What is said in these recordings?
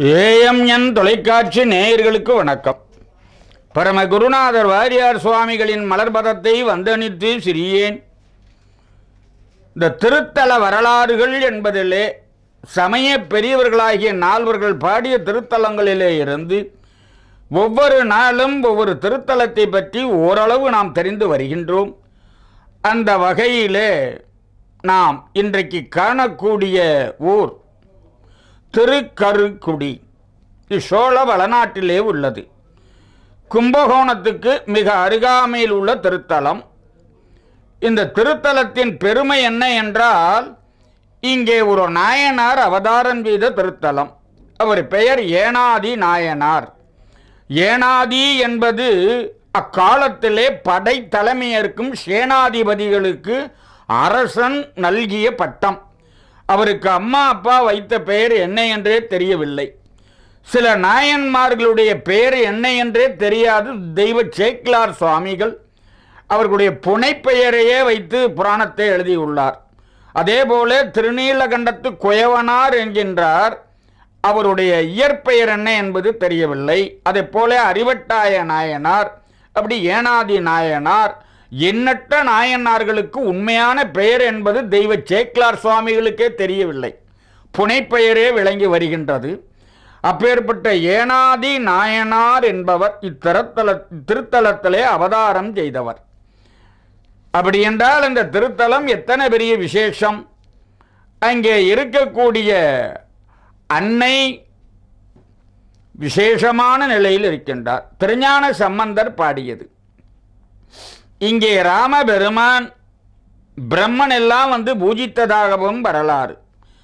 AMN தொலைக்காட்சி நேயர்களுக்கு வணக்கம் பரம குருநாதர் வாரியார் சுவாமிகளின் மலர்பதத்தை வந்தனித்து சிறியேன் இந்த திருத்தல வரலாறுகள் என்பதிலே சமய பெரியவர்களாகிய நால்வர்கள் பாடிய திருத்தலங்களிலே இருந்து ஒவ்வொரு நாளும் ஒவ்வொரு திருத்தலத்தை பற்றி ஓரளவு நாம் தெரிந்து வருகின்றோம் அந்த வகையிலே நாம் இன்றைக்கு காணக்கூடிய ஊர் திருக்கருக்குடி இது சோழ வளநாட்டிலே உள்ளது கும்பகோணத்துக்கு மிக அருகாமையில் உள்ள திருத்தலம் இந்த திருத்தலத்தின் பெருமை என்ன என்றால் இங்கே ஒரு நாயனார் அவதாரம் செய்த திருத்தலம் அவர் பெயர் ஏனாதி நாயனார் ஏனாதி என்பது அக்காலத்திலே படை தலைமையேற்கும் சேனாதிபதிகளுக்கு அரசன் நல்கிய பட்டம் அவருக்கு அம்மா அப்பா வைத்த பெயர் என்ன என்றே தெரியவில்லை சில நாயன்மார்களுடைய பெயர் என்ன என்றே தெரியாது தெய்வ சேக்கிலார் சுவாமிகள் அவர்களுடைய புனைப்பெயரையே வைத்து புராணத்தை எழுதியுள்ளார் அதேபோல திருநீலகண்டத்து குயவனார் என்கின்றார் அவருடைய இயற்பெயர் என்ன என்பது தெரியவில்லை அதே போல அறிவட்டாய நாயனார் அப்படி ஏனாதி நாயனார் எண்ணற்ற நாயனார்களுக்கு உண்மையான பெயர் என்பது தெய்வ சேக்கிலார் சுவாமிகளுக்கே தெரியவில்லை புனைப்பெயரே விளங்கி வருகின்றது அப்பேற்பட்ட ஏனாதி நாயனார் என்பவர் இத்திருத்தல திருத்தலத்திலே அவதாரம் செய்தவர் அப்படி என்றால் இந்த திருத்தலம் எத்தனை பெரிய விசேஷம் அங்கே இருக்கக்கூடிய அன்னை விசேஷமான நிலையில் இருக்கின்றார் திருஞான சம்பந்தர் பாடியது இங்கே ராமபெருமான் பிரம்மன் எல்லாம் வந்து பூஜித்ததாகவும் வரலாறு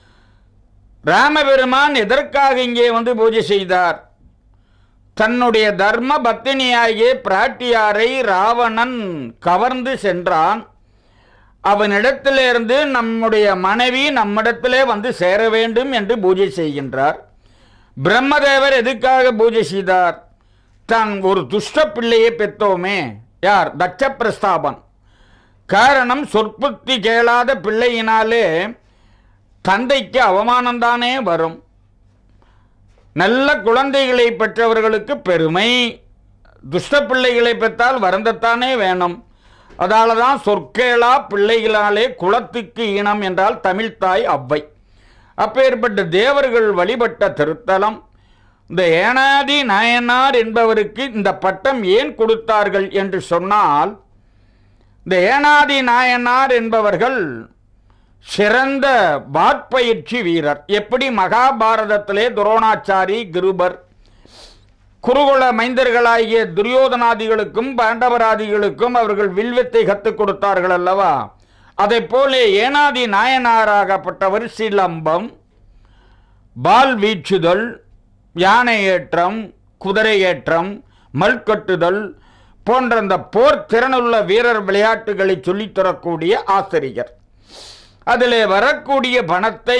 ராமபெருமான் எதற்காக இங்கே வந்து பூஜை செய்தார் தன்னுடைய தர்ம பத்தினியாகிய பிராட்டியாரை ராவணன் கவர்ந்து சென்றான் அவனிடத்திலிருந்து நம்முடைய மனைவி நம்மிடத்திலே வந்து சேர வேண்டும் என்று பூஜை செய்கின்றார் பிரம்மதேவர் எதுக்காக பூஜை செய்தார் தான் ஒரு துஷ்ட பிள்ளையை பெற்றோமே யார் தட்ச பிரஸ்தாபன் காரணம் சொற்புத்தி கேளாத பிள்ளையினாலே தந்தைக்கு அவமானம்தானே வரும் நல்ல குழந்தைகளை பெற்றவர்களுக்கு பெருமை துஷ்ட பிள்ளைகளை பெற்றால் வருந்தத்தானே வேணும் அதால தான் சொற்கேளா பிள்ளைகளாலே குலத்துக்கு ஈனம் என்றால் தமிழ்த்தாய் அவ்வை அப்பேற்பட்ட தேவர்கள் வழிபட்ட திருத்தலம் இந்த ஏனாதி நாயனார் என்பவருக்கு இந்த பட்டம் ஏன் கொடுத்தார்கள் என்று சொன்னால் இந்த ஏனாதி நாயனார் என்பவர்கள் சிறந்த வாட்பயிற்சி வீரர் எப்படி மகாபாரதத்திலே துரோணாச்சாரி கிருபர் குருகுல மைந்தர்களாகிய துரியோதனாதிகளுக்கும் பாண்டவராதிகளுக்கும் அவர்கள் வில்வித்தை கற்றுக் கொடுத்தார்கள் அல்லவா அதை போல ஏனாதி நாயனாராகப்பட்டவர் சிலம்பம் பால் வீச்சுதல் யானை ஏற்றம் குதிரை ஏற்றம் மல்கட்டுதல் போன்ற அந்த போர் திறனுள்ள வீரர் விளையாட்டுகளை சொல்லித் தரக்கூடிய ஆசிரியர் அதில் வரக்கூடிய பணத்தை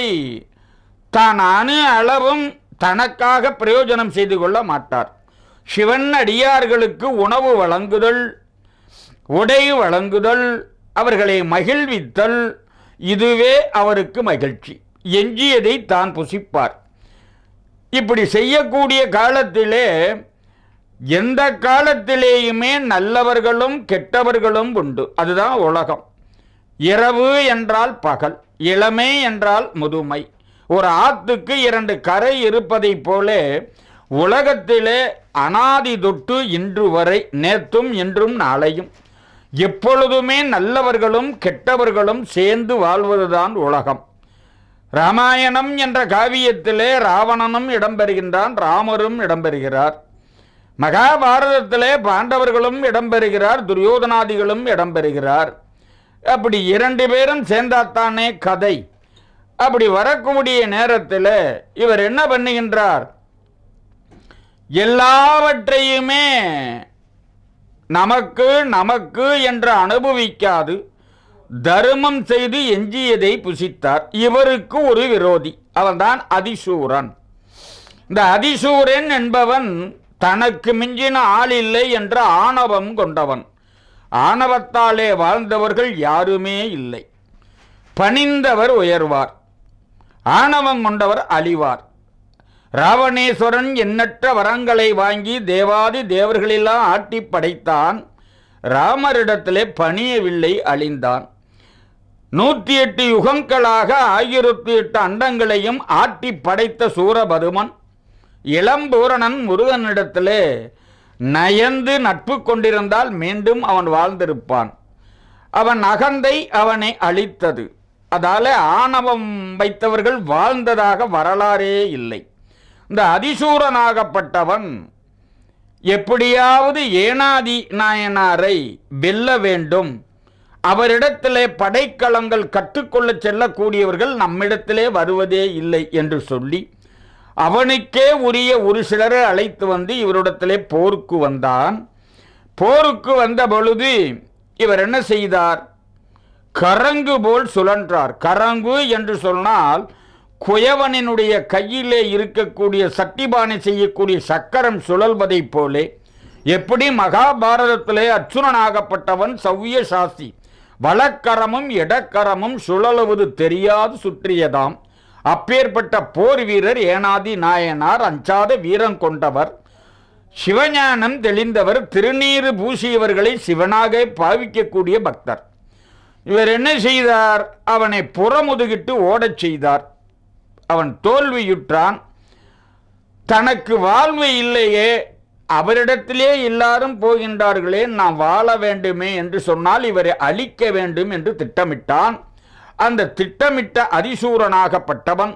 தான் அணு அளவும் தனக்காக பிரயோஜனம் செய்து கொள்ள மாட்டார் சிவன் அடியார்களுக்கு உணவு வழங்குதல் உடை வழங்குதல் அவர்களை மகிழ்வித்தல் இதுவே அவருக்கு மகிழ்ச்சி எஞ்சியதை தான் புசிப்பார் இப்படி செய்யக்கூடிய காலத்திலே எந்த காலத்திலேயுமே நல்லவர்களும் கெட்டவர்களும் உண்டு அதுதான் உலகம் இரவு என்றால் பகல் இளமை என்றால் முதுமை ஒரு ஆத்துக்கு இரண்டு கரை இருப்பதைப் போல உலகத்திலே அனாதி தொட்டு இன்று வரை நேற்றும் இன்றும் நாளையும் எப்பொழுதுமே நல்லவர்களும் கெட்டவர்களும் சேர்ந்து வாழ்வதுதான் உலகம் ராமாயணம் என்ற காவியத்திலே ராவணனும் இடம்பெறுகின்றான் ராமரும் இடம்பெறுகிறார் மகாபாரதத்திலே பாண்டவர்களும் இடம்பெறுகிறார் துரியோதனாதிகளும் இடம்பெறுகிறார் அப்படி இரண்டு பேரும் சேர்ந்தாத்தானே கதை அப்படி வரக்கூடிய நேரத்தில் இவர் என்ன பண்ணுகின்றார் எல்லாவற்றையுமே நமக்கு நமக்கு என்று அனுபவிக்காது தர்மம் செய்து எஞ்சியதை புசித்தார் இவருக்கு ஒரு விரோதி அவன்தான் அதிசூரன் இந்த அதிசூரன் என்பவன் தனக்கு மிஞ்சின ஆள் இல்லை என்ற ஆணவம் கொண்டவன் ஆணவத்தாலே வாழ்ந்தவர்கள் யாருமே இல்லை பணிந்தவர் உயர்வார் ஆணவம் கொண்டவர் அழிவார் ராவணேஸ்வரன் எண்ணற்ற வரங்களை வாங்கி தேவாதி தேவர்களெல்லாம் ஆட்டி படைத்தான் ராமரிடத்திலே பணியவில்லை அழிந்தான் நூற்றி எட்டு யுகங்களாக ஆயிரத்தி எட்டு அண்டங்களையும் ஆட்டி படைத்த சூரபதுமன் இளம்பூரணன் முருகனிடத்திலே நயந்து நட்பு கொண்டிருந்தால் மீண்டும் அவன் வாழ்ந்திருப்பான் அவன் அகந்தை அவனை அழித்தது அதால ஆணவம் வைத்தவர்கள் வாழ்ந்ததாக வரலாறே இல்லை இந்த அதிசூரனாகப்பட்டவன் எப்படியாவது ஏனாதி நாயனாரை வெல்ல வேண்டும் அவரிடத்திலே படைக்கலங்கள் கற்றுக்கொள்ள செல்லக்கூடியவர்கள் நம்மிடத்திலே வருவதே இல்லை என்று சொல்லி அவனுக்கே உரிய ஒரு சிலரை அழைத்து வந்து இவரிடத்திலே போருக்கு வந்தான் போருக்கு வந்த பொழுது இவர் என்ன செய்தார் கரங்கு போல் சுழன்றார் கரங்கு என்று சொன்னால் குயவனினுடைய கையிலே இருக்கக்கூடிய சட்டிபானை செய்யக்கூடிய சக்கரம் சுழல்வதைப் போலே எப்படி மகாபாரதத்திலே அர்ச்சுனனாகப்பட்டவன் சவ்ய சாஸ்தி வலக்கரமும் இடக்கரமும் சுழலுவது தெரியாது சுற்றியதாம் அப்பேற்பட்ட போர் வீரர் ஏனாதி நாயனார் அஞ்சாத வீரம் கொண்டவர் சிவஞானம் தெளிந்தவர் திருநீறு பூசியவர்களை சிவனாக பாவிக்கக்கூடிய பக்தர் இவர் என்ன செய்தார் அவனை புறமுதுகிட்டு ஓடச் செய்தார் அவன் தோல்வியுற்றான் தனக்கு வாழ்வு இல்லையே அவரிடத்திலே எல்லாரும் போகின்றார்களே நாம் வாழ வேண்டுமே என்று சொன்னால் இவரை அழிக்க வேண்டும் என்று திட்டமிட்டான் அந்த திட்டமிட்ட அதிசூரனாகப்பட்டவன்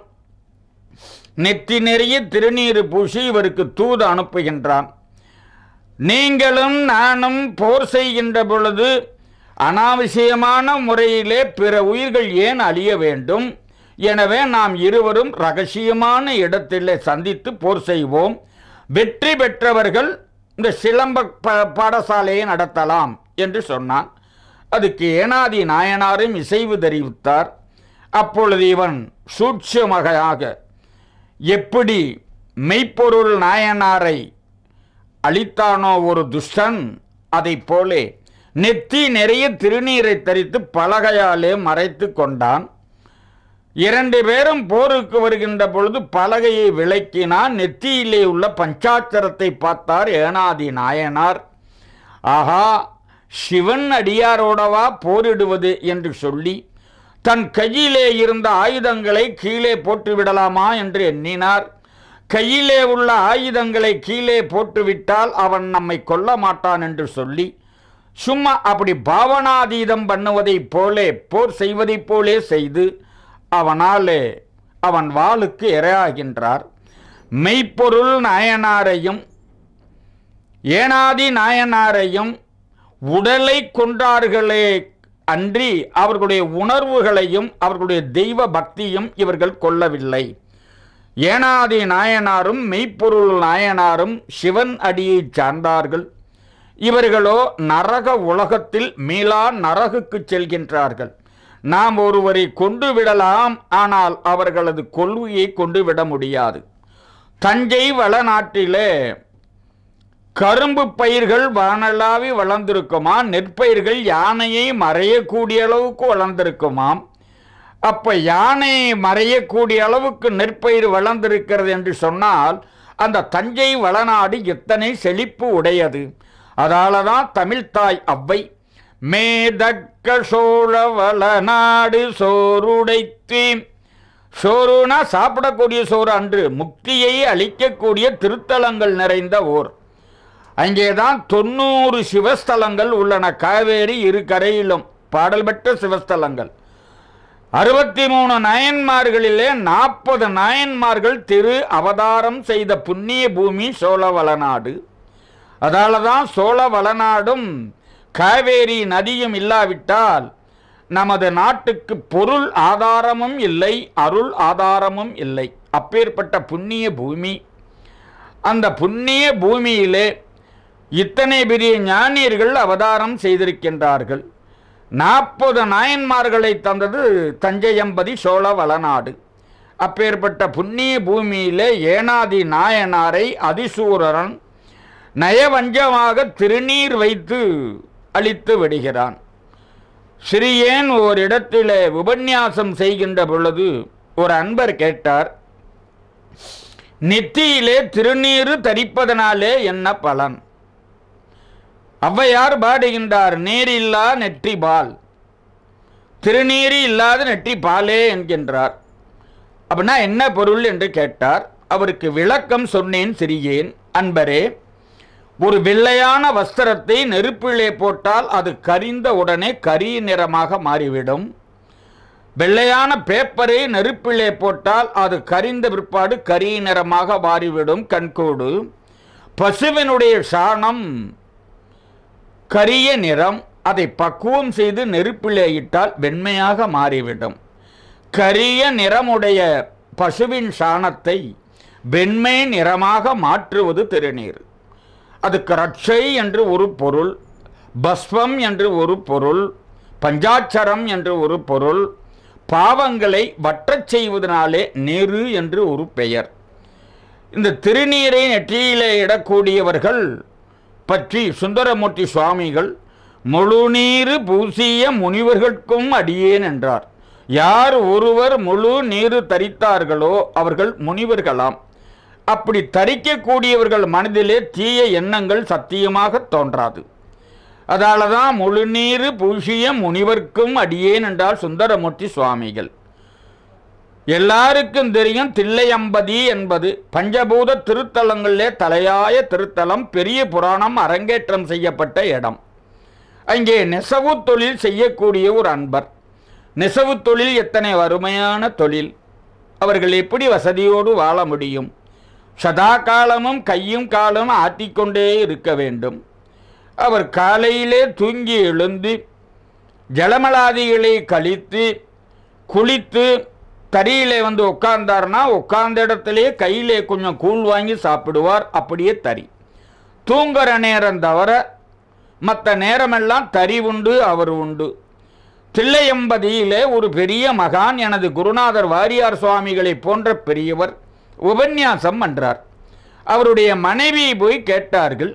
நெற்றி நிறைய திருநீறு பூசி இவருக்கு தூது அனுப்புகின்றான் நீங்களும் நானும் போர் செய்கின்ற பொழுது அனாவசியமான முறையிலே பிற உயிர்கள் ஏன் அழிய வேண்டும் எனவே நாம் இருவரும் ரகசியமான இடத்திலே சந்தித்து போர் செய்வோம் வெற்றி பெற்றவர்கள் இந்த சிலம்ப ப- பாடசாலையை நடத்தலாம் என்று சொன்னான் அதுக்கு ஏனாதி நாயனாரும் இசைவு தெரிவித்தார் அப்பொழுது இவன் சூட்சமகையாக எப்படி மெய்ப்பொருள் நாயனாரை அளித்தானோ ஒரு துஷ்டன் அதைப் போலே நெத்தி நிறைய திருநீரை தரித்து பலகையாலே மறைத்து கொண்டான் இரண்டு பேரும் போருக்கு வருகின்ற பொழுது பலகையை விளக்கினான் நெத்தியிலே உள்ள பஞ்சாட்சரத்தை பார்த்தார் ஏனாதி நாயனார் ஆஹா சிவன் அடியாரோடவா போரிடுவது என்று சொல்லி தன் கையிலே இருந்த ஆயுதங்களை கீழே போட்டு விடலாமா என்று எண்ணினார் கையிலே உள்ள ஆயுதங்களை கீழே போட்டுவிட்டால் அவன் நம்மை கொல்ல மாட்டான் என்று சொல்லி சும்மா அப்படி பாவனாதீதம் பண்ணுவதைப் போலே போர் செய்வதைப் போலே செய்து அவனாலே அவன் வாளுக்கு இரையாகின்றார் மெய்ப்பொருள் நாயனாரையும் ஏனாதி நாயனாரையும் உடலை கொண்டார்களே அன்றி அவர்களுடைய உணர்வுகளையும் அவர்களுடைய தெய்வ பக்தியும் இவர்கள் கொள்ளவில்லை ஏனாதி நாயனாரும் மெய்ப்பொருள் நாயனாரும் சிவன் அடியைச் சார்ந்தார்கள் இவர்களோ நரக உலகத்தில் மீளா நரகுக்கு செல்கின்றார்கள் நாம் ஒருவரை கொண்டு விடலாம் ஆனால் அவர்களது கொள்கையை கொண்டு விட முடியாது தஞ்சை வளநாட்டிலே கரும்பு பயிர்கள் வானலாவி வளர்ந்திருக்குமா நெற்பயிர்கள் யானையை மறையக்கூடிய அளவுக்கு வளர்ந்திருக்குமாம் அப்ப யானையை மறையக்கூடிய அளவுக்கு நெற்பயிர் வளர்ந்திருக்கிறது என்று சொன்னால் அந்த தஞ்சை வளநாடு எத்தனை செழிப்பு உடையது அதால தான் தமிழ்த்தாய் அவ்வை மேதக்க சோழ வளநாடு சோறுடைத்து சோறுனா சாப்பிடக்கூடிய சோறு அன்று முக்தியை அளிக்கக்கூடிய திருத்தலங்கள் நிறைந்த ஊர் அங்கேதான் தொண்ணூறு சிவஸ்தலங்கள் உள்ளன காவேரி இரு கரையிலும் பாடல் பெற்ற சிவஸ்தலங்கள் அறுபத்தி மூணு நாயன்மார்களிலே நாற்பது நாயன்மார்கள் திரு அவதாரம் செய்த புண்ணிய பூமி சோழவளநாடு அதால தான் சோழவளநாடும் காவேரி நதியும் இல்லாவிட்டால் நமது நாட்டுக்கு பொருள் ஆதாரமும் இல்லை அருள் ஆதாரமும் இல்லை அப்பேற்பட்ட புண்ணிய பூமி அந்த புண்ணிய பூமியிலே இத்தனை பெரிய ஞானியர்கள் அவதாரம் செய்திருக்கின்றார்கள் நாற்பது நாயன்மார்களை தந்தது தஞ்சையம்பதி சோழ வளநாடு அப்பேற்பட்ட புண்ணிய பூமியிலே ஏனாதி நாயனாரை அதிசூரன் நயவஞ்சமாக திருநீர் வைத்து அழித்து விடுகிறான் சிறியேன் ஓரிடத்திலே உபன்யாசம் செய்கின்ற பொழுது ஒரு அன்பர் கேட்டார் நெத்தியிலே திருநீறு தரிப்பதனாலே என்ன பலன் ஔவையார் பாடுகின்றார் நீரில்லா நெற்றி பால் திருநீறு இல்லாத நெற்றி பாலே என்கின்றார் அப்படின்னா என்ன பொருள் என்று கேட்டார் அவருக்கு விளக்கம் சொன்னேன் சிறியேன் அன்பரே ஒரு வெள்ளையான வஸ்திரத்தை நெருப்பிலே போட்டால் அது கரிந்த உடனே கரி நிறமாக மாறிவிடும் வெள்ளையான பேப்பரை நெருப்பிலே போட்டால் அது கரிந்த பிற்பாடு கரி நிறமாக மாறிவிடும் கண்கோடு பசுவினுடைய சாணம் கரிய நிறம் அதை பக்குவம் செய்து நெருப்பிலே இட்டால் வெண்மையாக மாறிவிடும் கரிய நிறமுடைய பசுவின் சாணத்தை வெண்மை நிறமாக மாற்றுவது திருநீர் அதுக்கு ரட்சை என்று ஒரு பொருள் பஸ்வம் என்று ஒரு பொருள் பஞ்சாட்சரம் என்று ஒரு பொருள் பாவங்களை வற்றச் செய்வதனாலே நெரு என்று ஒரு பெயர் இந்த திருநீரை நெற்றியிலே இடக்கூடியவர்கள் பற்றி சுந்தரமூர்த்தி சுவாமிகள் முழுநீரு பூசிய முனிவர்களுக்கும் அடியேன் என்றார் யார் ஒருவர் முழு நீரு தரித்தார்களோ அவர்கள் முனிவர்களாம் அப்படி தரிக்கக்கூடியவர்கள் மனதிலே தீய எண்ணங்கள் சத்தியமாக தோன்றாது அதால தான் முழுநீரு பூசிய முனிவர்க்கும் அடியேன் என்றார் சுந்தரமூர்த்தி சுவாமிகள் எல்லாருக்கும் தெரியும் தில்லையம்பதி என்பது பஞ்சபூத திருத்தலங்களிலே தலையாய திருத்தலம் பெரிய புராணம் அரங்கேற்றம் செய்யப்பட்ட இடம் அங்கே நெசவு தொழில் செய்யக்கூடிய ஒரு அன்பர் நெசவு தொழில் எத்தனை வறுமையான தொழில் அவர்கள் எப்படி வசதியோடு வாழ முடியும் சதா காலமும் கையும் காலும் ஆட்டிக்கொண்டே இருக்க வேண்டும் அவர் காலையிலே தூங்கி எழுந்து ஜலமலாதிகளை கழித்து குளித்து தறியிலே வந்து உட்கார்ந்தார்னா உட்கார்ந்த இடத்திலே கையிலே கொஞ்சம் கூழ் வாங்கி சாப்பிடுவார் அப்படியே தறி தூங்குற நேரம் தவிர மற்ற நேரமெல்லாம் தறி உண்டு அவர் உண்டு தில்லையம்பதியிலே ஒரு பெரிய மகான் எனது குருநாதர் வாரியார் சுவாமிகளை போன்ற பெரியவர் உபன்யாசம் பண்றார் அவருடைய மனைவி போய் கேட்டார்கள்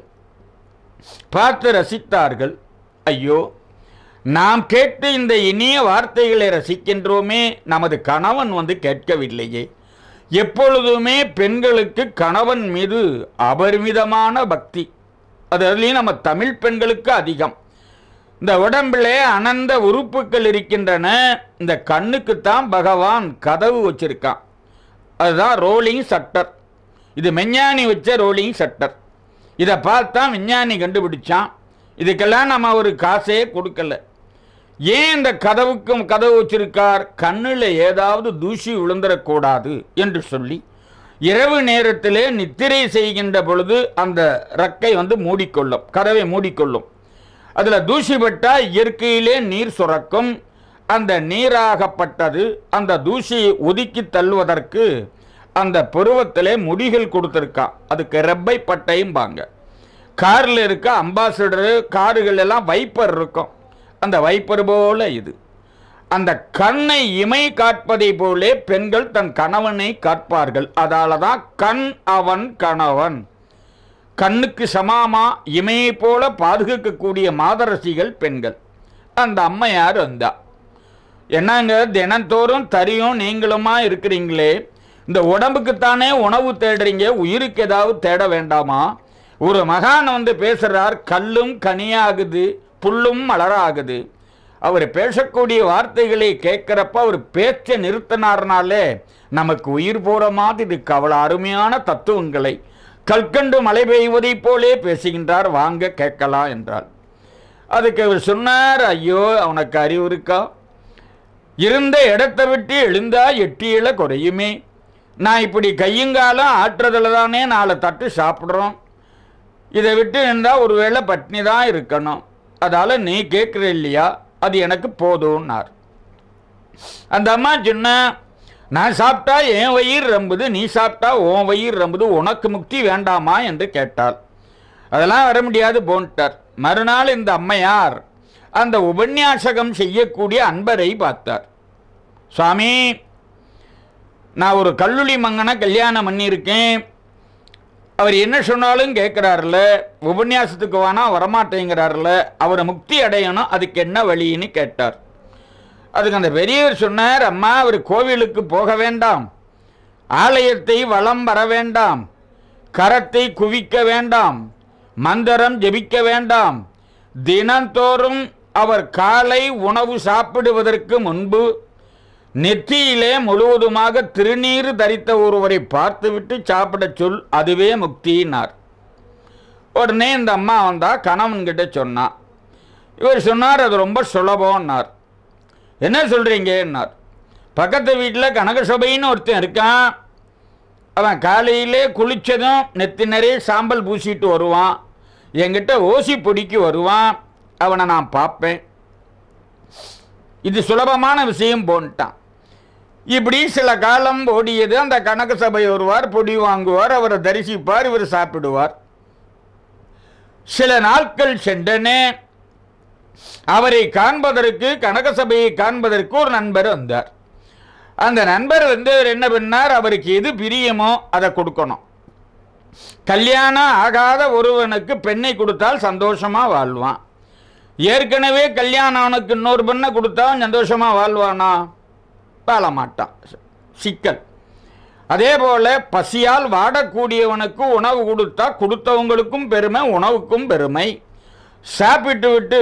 பார்த்து ரசித்தார்கள் ஐயோ நாம் கேட்டு இந்த இனிய வார்த்தைகளை ரசிக்கின்றோமே நமது கணவன் வந்து கேட்கவில்லையே எப்பொழுதுமே பெண்களுக்கு கணவன் மீது அபரிமிதமான பக்தி அது அதுலேயும் நம்ம தமிழ் பெண்களுக்கு அதிகம் இந்த உடம்பிலே அனந்த உறுப்புகள் இருக்கின்றன இந்த கண்ணுக்குத்தான் பகவான் கதவு வச்சிருக்கான் அதுதான் ரோலிங் சட்டர் இது மெஞ்ஞானி வச்ச ரோலிங் சட்டர் இதை பார்த்தா விஞ்ஞானி கண்டுபிடிச்சான் இதுக்கெல்லாம் நம்ம ஒரு காசே கொடுக்கல ஏன் இந்த கதவுக்கும் கதவு வச்சிருக்கார் கண்ணில் ஏதாவது தூசி விழுந்துடக்கூடாது என்று சொல்லி இரவு நேரத்திலே நித்திரை செய்கின்ற பொழுது அந்த ரக்கை வந்து மூடிக்கொள்ளும் கதவை மூடிக்கொள்ளும் அதில் தூசி பட்டால் இயற்கையிலே நீர் சுரக்கும் அந்த நீராகப்பட்டது அந்த தூசியை ஒதுக்கி தள்ளுவதற்கு அந்த பருவத்திலே முடிகள் கொடுத்துருக்கான் அதுக்கு ரெப்பை பட்டையும்பாங்க காரில் இருக்க அம்பாசிடரு காருகள் எல்லாம் வைப்பர் இருக்கும் அந்த வைப்பர் போல இது அந்த கண்ணை இமை காட்பதை போலே பெண்கள் தன் கணவனை காட்பார்கள் அதால தான் கண் அவன் கணவன் கண்ணுக்கு சமாமா இமையை போல பாதுகாக்கக்கூடிய மாதரசிகள் பெண்கள் அந்த அம்மையார் வந்தா என்னங்க தினந்தோறும் தரியும் நீங்களுமா இருக்கிறீங்களே இந்த உடம்புக்குத்தானே உணவு தேடுறீங்க உயிருக்கு ஏதாவது தேட வேண்டாமா ஒரு மகான் வந்து பேசுறார் கல்லும் கனியாகுது புல்லும் மலராகுது அவர் பேசக்கூடிய வார்த்தைகளை கேட்குறப்ப அவர் பேச்சை நிறுத்தினார்னாலே நமக்கு உயிர் போகிற மாதிரி இருக்கு அவ்வளோ அருமையான தத்துவங்களை கற்கண்டு மழை பெய்வதைப் போலே பேசுகின்றார் வாங்க கேட்கலாம் என்றார் அதுக்கு அவர் சொன்னார் ஐயோ அவனுக்கு அறிவு இருக்கா இருந்த இடத்தை விட்டு எழுந்தா எட்டியில குறையுமே நான் இப்படி கையுங்காலம் ஆற்றுறதுல தானே நாலு தட்டு சாப்பிட்றோம் இதை விட்டு நின்றால் ஒருவேளை பட்னி தான் இருக்கணும் அதால் நீ கேட்குற இல்லையா அது எனக்கு போதும்னார் அந்த அம்மா சொன்ன நான் சாப்பிட்டா என் வயிறு ரம்புது நீ சாப்பிட்டா உன் வயிறு ரம்புது உனக்கு முக்தி வேண்டாமா என்று கேட்டாள் அதெல்லாம் வர முடியாது போன்ட்டார் மறுநாள் இந்த அம்மையார் அந்த உபன்யாசகம் செய்யக்கூடிய அன்பரை பார்த்தார் சுவாமி நான் ஒரு கல்லுளி மங்கனை கல்யாணம் பண்ணியிருக்கேன் அவர் என்ன சொன்னாலும் கேட்குறாருல உபன்யாசத்துக்கு வேணா வரமாட்டேங்கிறாருல அவரை முக்தி அடையணும் அதுக்கு என்ன வழின்னு கேட்டார் அதுக்கு அந்த பெரியவர் சொன்னார் அம்மா அவர் கோவிலுக்கு போக வேண்டாம் ஆலயத்தை வலம் வர வேண்டாம் கரத்தை குவிக்க வேண்டாம் மந்திரம் ஜெபிக்க வேண்டாம் தினந்தோறும் அவர் காலை உணவு சாப்பிடுவதற்கு முன்பு நெற்றியிலே முழுவதுமாக திருநீறு தரித்த ஒருவரை பார்த்துவிட்டு சாப்பிடச் சொல் அதுவே முக்தினார் உடனே இந்த அம்மா வந்தா கணவன்கிட்ட சொன்னா இவர் சொன்னார் அது ரொம்ப சுலபம்னார் என்ன சொல்றீங்கன்னார் பக்கத்து வீட்டில் கனக சபைன்னு ஒருத்தன் இருக்கான் அவன் காலையிலே குளிச்சதும் நெத்தி நிறைய சாம்பல் பூசிட்டு வருவான் என்கிட்ட ஓசி பொடிக்கு வருவான் அவனை நான் பார்ப்பேன் இது சுலபமான விஷயம் போன்ட்டான் இப்படி சில காலம் ஓடியது அந்த கனக சபை வருவார் பொடி வாங்குவார் அவரை தரிசிப்பார் இவர் சாப்பிடுவார் சில நாட்கள் சென்றனே அவரை காண்பதற்கு கனக சபையை காண்பதற்கு ஒரு நண்பர் வந்தார் அந்த நண்பர் வந்து அவர் என்ன பண்ணார் அவருக்கு எது பிரியமோ அதை கொடுக்கணும் கல்யாணம் ஆகாத ஒருவனுக்கு பெண்ணை கொடுத்தால் சந்தோஷமா வாழ்வான் ஏற்கனவே கல்யாணம் அவனுக்கு இன்னொரு பெண்ணை கொடுத்தா அவன் சந்தோஷமா வாழ்வானா வாழ மாட்டான் சிக்கல் அதே போல பசியால் வாடக்கூடியவனுக்கு உணவு கொடுத்தா கொடுத்தவங்களுக்கும் பெருமை உணவுக்கும் பெருமை சாப்பிட்டு விட்டு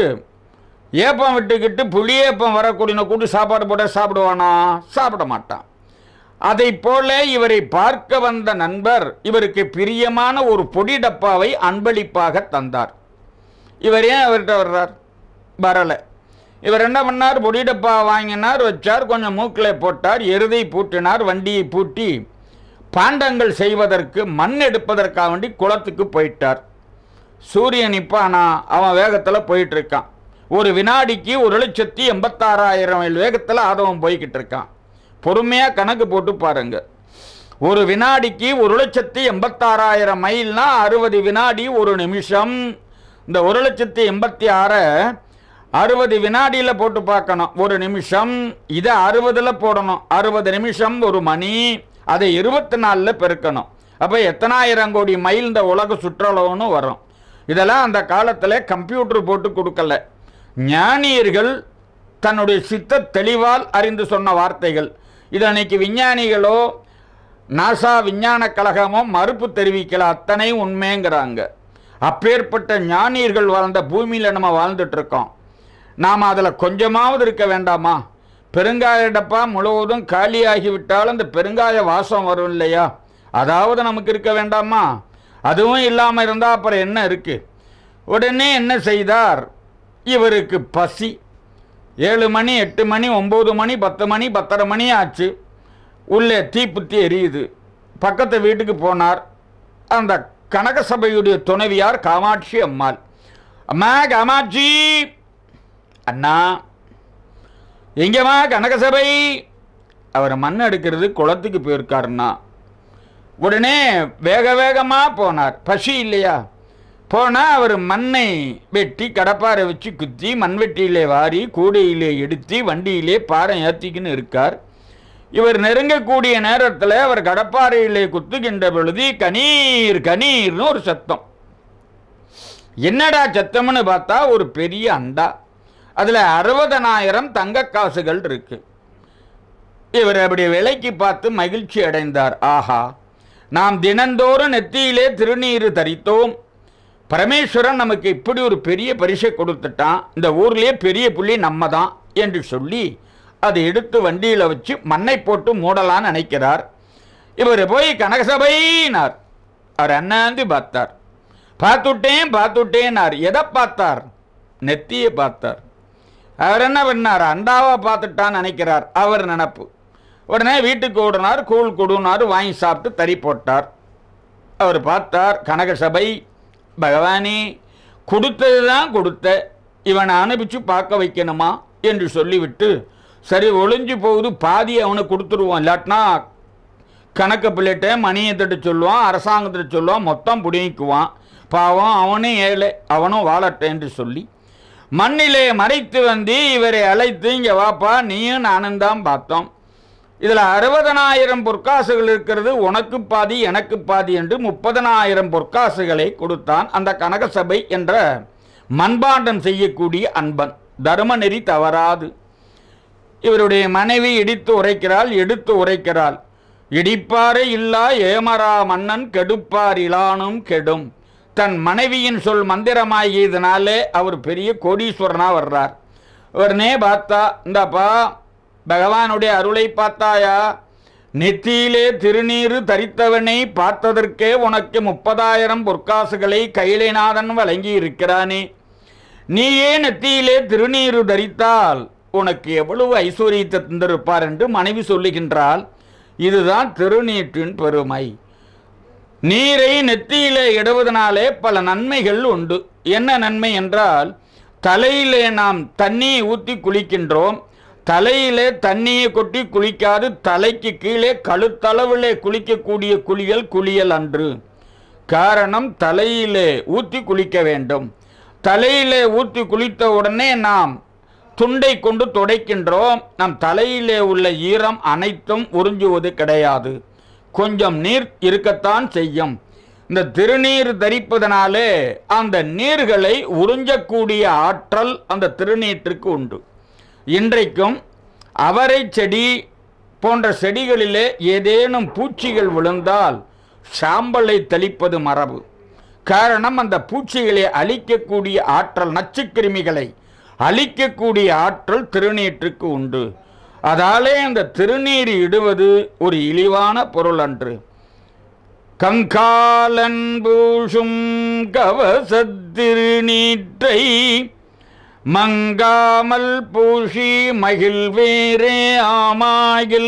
ஏப்பம் விட்டுக்கிட்டு புளியேப்பம் வரக்கூடிய கூட்டு சாப்பாடு போட சாப்பிடுவானா சாப்பிட மாட்டான் அதை போல இவரை பார்க்க வந்த நண்பர் இவருக்கு பிரியமான ஒரு பொடி டப்பாவை அன்பளிப்பாக தந்தார் இவர் ஏன் அவர்கிட்ட வர்றார் வரலை இவர் என்ன பண்ணார் பொடி டப்பா வாங்கினார் வச்சார் கொஞ்சம் மூக்கில் போட்டார் எருதை பூட்டினார் வண்டியை பூட்டி பாண்டங்கள் செய்வதற்கு மண் எடுப்பதற்காக வேண்டி குளத்துக்கு போயிட்டார் சூரியன் இப்போ ஆனால் அவன் வேகத்தில் போயிட்டு இருக்கான் ஒரு வினாடிக்கு ஒரு லட்சத்தி எண்பத்தாறாயிரம் மைல் வேகத்தில் ஆதவன் போய்கிட்டு இருக்கான் பொறுமையாக கணக்கு போட்டு பாருங்க ஒரு வினாடிக்கு ஒரு லட்சத்தி எண்பத்தாறாயிரம் மைல்னா அறுபது வினாடி ஒரு நிமிஷம் இந்த ஒரு லட்சத்தி எண்பத்தி ஆறை அறுபது வினாடியில் போட்டு பார்க்கணும் ஒரு நிமிஷம் இதை அறுபதில் போடணும் அறுபது நிமிஷம் ஒரு மணி அதை இருபத்தி நாலில் பெருக்கணும் அப்போ எத்தனாயிரம் கோடி மைல் இந்த உலக சுற்றளவுன்னு வரும் இதெல்லாம் அந்த காலத்தில் கம்ப்யூட்டர் போட்டு கொடுக்கல ஞானியர்கள் தன்னுடைய சித்த தெளிவால் அறிந்து சொன்ன வார்த்தைகள் இது அன்னைக்கு விஞ்ஞானிகளோ நாசா விஞ்ஞான கழகமோ மறுப்பு தெரிவிக்கல அத்தனை உண்மைங்கிறாங்க அப்பேற்பட்ட ஞானியர்கள் வாழ்ந்த பூமியில் நம்ம வாழ்ந்துட்டு இருக்கோம் நாம் அதில் கொஞ்சமாவது இருக்க வேண்டாமா பெருங்காய டப்பா முழுவதும் காலியாகிவிட்டால் அந்த பெருங்காய வாசம் வரும் இல்லையா அதாவது நமக்கு இருக்க வேண்டாமா அதுவும் இல்லாமல் இருந்தால் அப்புறம் என்ன இருக்கு உடனே என்ன செய்தார் இவருக்கு பசி ஏழு மணி எட்டு மணி ஒம்பது மணி பத்து மணி பத்தரை மணி ஆச்சு உள்ளே தீப்புத்தி எரியுது பக்கத்து வீட்டுக்கு போனார் அந்த கனக சபையுடைய துணைவியார் காமாட்சி அம்மாள் அம்மா காமாட்சி அண்ணா எங்கேம்மா கனகசபை அவர் மண் எடுக்கிறது குளத்துக்கு போயிருக்காருன்னா உடனே வேக வேகமாக போனார் பசி இல்லையா போனால் அவர் மண்ணை வெட்டி கடப்பாரை வச்சு குத்தி மண்வெட்டியிலே வாரி கூடையிலே எடுத்து வண்டியிலே பாறை ஏற்றிக்கின்னு இருக்கார் இவர் நெருங்கக்கூடிய நேரத்தில் அவர் கடப்பாறையிலே குத்துகின்ற பொழுது கணீர் கணீர்னு ஒரு சத்தம் என்னடா சத்தம்னு பார்த்தா ஒரு பெரிய அண்டா அதில் அறுபதனாயிரம் தங்க காசுகள் இருக்கு இவர் அப்படி விலைக்கு பார்த்து மகிழ்ச்சி அடைந்தார் ஆஹா நாம் தினந்தோறும் நெத்தியிலே திருநீறு தரித்தோம் பரமேஸ்வரன் நமக்கு இப்படி ஒரு பெரிய பரிசை கொடுத்துட்டான் இந்த ஊர்லேயே பெரிய புள்ளி நம்ம தான் என்று சொல்லி அதை எடுத்து வண்டியில் வச்சு மண்ணை போட்டு மூடலான்னு நினைக்கிறார் இவர் போய் கனகசபைனார் அவர் அண்ணாந்து பார்த்தார் பார்த்துட்டேன் பார்த்துட்டேனார் எதை பார்த்தார் நெத்தியை பார்த்தார் அவர் என்ன பண்ணார் அண்டாவை பார்த்துட்டான்னு நினைக்கிறார் அவர் நினப்பு உடனே வீட்டுக்கு ஓடினார் கூழ் கொடுனார் வாங்கி சாப்பிட்டு தறி போட்டார் அவர் பார்த்தார் கனகசபை பகவானே கொடுத்தது தான் கொடுத்த இவனை அனுப்பிச்சு பார்க்க வைக்கணுமா என்று சொல்லிவிட்டு சரி ஒளிஞ்சு போகுது பாதி அவனுக்கு கொடுத்துருவோம் இல்லாட்டினா கணக்கு பிள்ளைகிட்ட மணியை தட்டு சொல்லுவான் அரசாங்கத்திட்ட சொல்லுவான் மொத்தம் பிடிக்குவான் பாவம் அவனும் ஏழை அவனும் வாழட்டேன் என்று சொல்லி மண்ணிலே மறைத்து வந்து இவரை அழைத்து இங்கே வாப்பா நீயும் நானும் தான் பார்த்தோம் இதில் அறுபதனாயிரம் பொற்காசுகள் இருக்கிறது உனக்கு பாதி எனக்கு பாதி என்று முப்பதனாயிரம் பொற்காசுகளை கொடுத்தான் அந்த கனகசபை என்ற மண்பாண்டம் செய்யக்கூடிய அன்பன் தர்மநெறி தவறாது இவருடைய மனைவி இடித்து உரைக்கிறாள் எடுத்து உரைக்கிறாள் இடிப்பாரை இல்லா ஏமரா மன்னன் கெடுப்பார் இலானும் கெடும் தன் மனைவியின் சொல் மந்திரமாகியதுனாலே அவர் பெரிய கோடீஸ்வரனா வர்றார் உடனே பார்த்தா இந்தாப்பா பகவானுடைய அருளை பார்த்தாயா நெத்தியிலே திருநீறு தரித்தவனை பார்த்ததற்கே உனக்கு முப்பதாயிரம் பொற்காசுகளை கைலைநாதன் வழங்கி இருக்கிறானே நீயே நெத்தியிலே திருநீறு தரித்தால் உனக்கு எவ்வளவு ஐஸ்வர்யத்தை தந்திருப்பார் என்று மனைவி சொல்லுகின்றாள் இதுதான் திருநீற்றின் பெருமை நீரை நெத்தியிலே இடுவதனாலே பல நன்மைகள் உண்டு என்ன நன்மை என்றால் தலையிலே நாம் தண்ணியை ஊற்றி குளிக்கின்றோம் தலையிலே தண்ணியை கொட்டி குளிக்காது தலைக்கு கீழே கழுத்தளவிலே குளிக்கக்கூடிய குளியல் குளியல் அன்று காரணம் தலையிலே ஊற்றி குளிக்க வேண்டும் தலையிலே ஊற்றி குளித்த உடனே நாம் துண்டை கொண்டு துடைக்கின்றோம் நம் தலையிலே உள்ள ஈரம் அனைத்தும் உறிஞ்சுவது கிடையாது கொஞ்சம் நீர் இருக்கத்தான் செய்யும் இந்த திருநீர் தரிப்பதனாலே அந்த நீர்களை உறிஞ்சக்கூடிய ஆற்றல் அந்த திருநீற்றுக்கு உண்டு இன்றைக்கும் அவரை செடி போன்ற செடிகளிலே ஏதேனும் பூச்சிகள் விழுந்தால் சாம்பலை தெளிப்பது மரபு காரணம் அந்த பூச்சிகளை அழிக்கக்கூடிய ஆற்றல் நச்சுக்கிருமிகளை அழிக்கக்கூடிய ஆற்றல் திருநீற்றுக்கு உண்டு அதாலே அந்த திருநீர் இடுவது ஒரு இழிவான பொருள் அன்று கங்காலன் பூஷும் கவசத்திருநீற்றை மங்காமல் பூஷி மகிழ் வேறே ஆமாயில்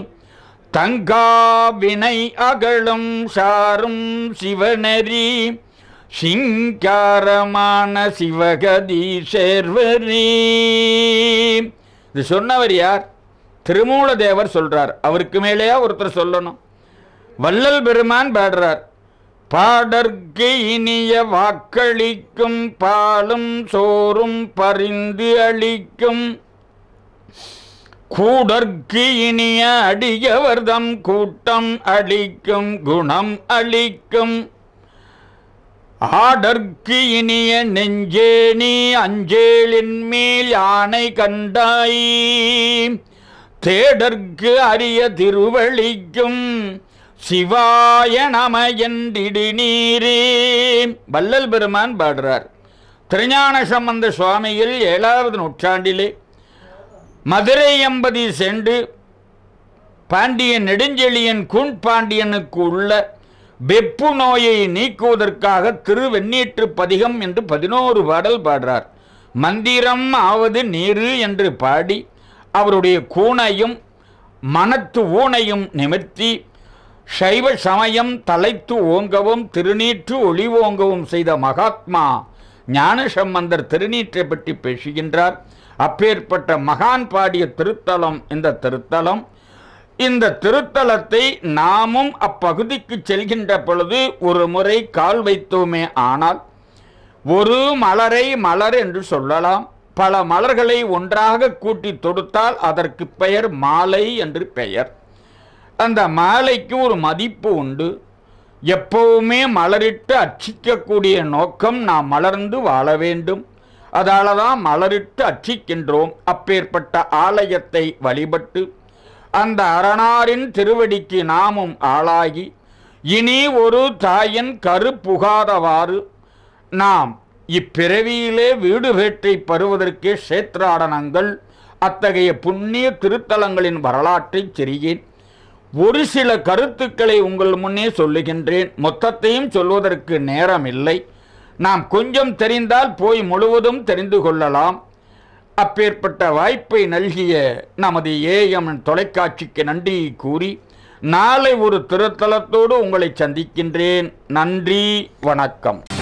தங்காவினை அகழும் சாரும் சிவனரி சிங்காரமான சிவகதி சேர்வரே இது சொன்னவர் யார் திருமூலதேவர் சொல்றார் அவருக்கு மேலேயா ஒருத்தர் சொல்லணும் வள்ளல் பெருமான் பாடுறார் பாடற்கு இனிய வாக்களிக்கும் பாலும் சோறும் பரிந்து அளிக்கும் கூடற்கு இனிய அடியவர்தம் கூட்டம் அளிக்கும் குணம் அளிக்கும் ஆடற்கு இனிய நெஞ்சே நீ அஞ்சேலின் மேல் யானை கண்டாய் தேடற்கு அரிய திருவழிக்கும் சிவாய நம என்றிடு நீரே வள்ளல் பெருமான் பாடுறார் திருஞான சம்பந்த சுவாமிகள் ஏழாவது நூற்றாண்டிலே மதுரை எம்பதி சென்று பாண்டியன் நெடுஞ்செழியன் கூன் பாண்டியனுக்கு உள்ள வெப்பு நோயை நீக்குவதற்காக திருவெண்ணீற்று பதிகம் என்று பதினோரு பாடல் பாடுறார் மந்திரம் ஆவது நீரு என்று பாடி அவருடைய கூனையும் மனத்து ஊனையும் நிமிர்த்தி சைவ சமயம் தலைத்து ஓங்கவும் திருநீற்று ஒளி ஓங்கவும் செய்த மகாத்மா ஞானசம்பந்தர் திருநீற்றை பற்றி பேசுகின்றார் அப்பேற்பட்ட மகான் பாடிய திருத்தலம் இந்த திருத்தலம் இந்த திருத்தலத்தை நாமும் அப்பகுதிக்கு செல்கின்ற பொழுது ஒரு முறை கால் வைத்தோமே ஆனால் ஒரு மலரை மலர் என்று சொல்லலாம் பல மலர்களை ஒன்றாக கூட்டி தொடுத்தால் அதற்கு பெயர் மாலை என்று பெயர் அந்த மாலைக்கு ஒரு மதிப்பு உண்டு எப்பவுமே மலரிட்டு அர்ச்சிக்கக்கூடிய நோக்கம் நாம் மலர்ந்து வாழ வேண்டும் அதால தான் மலரிட்டு அர்ச்சிக்கின்றோம் அப்பேற்பட்ட ஆலயத்தை வழிபட்டு அந்த அரணாரின் திருவடிக்கு நாமும் ஆளாகி இனி ஒரு தாயின் கரு புகாதவாறு நாம் இப்பிறவியிலே வீடு வேட்டை பருவதற்கே சேத்ராடனங்கள் அத்தகைய புண்ணிய திருத்தலங்களின் வரலாற்றை செறியேன் ஒரு சில கருத்துக்களை உங்கள் முன்னே சொல்லுகின்றேன் மொத்தத்தையும் சொல்வதற்கு நேரம் இல்லை நாம் கொஞ்சம் தெரிந்தால் போய் முழுவதும் தெரிந்து கொள்ளலாம் அப்பேற்பட்ட வாய்ப்பை நல்கிய நமது ஏஎம் தொலைக்காட்சிக்கு நன்றி கூறி நாளை ஒரு திருத்தலத்தோடு உங்களை சந்திக்கின்றேன் நன்றி வணக்கம்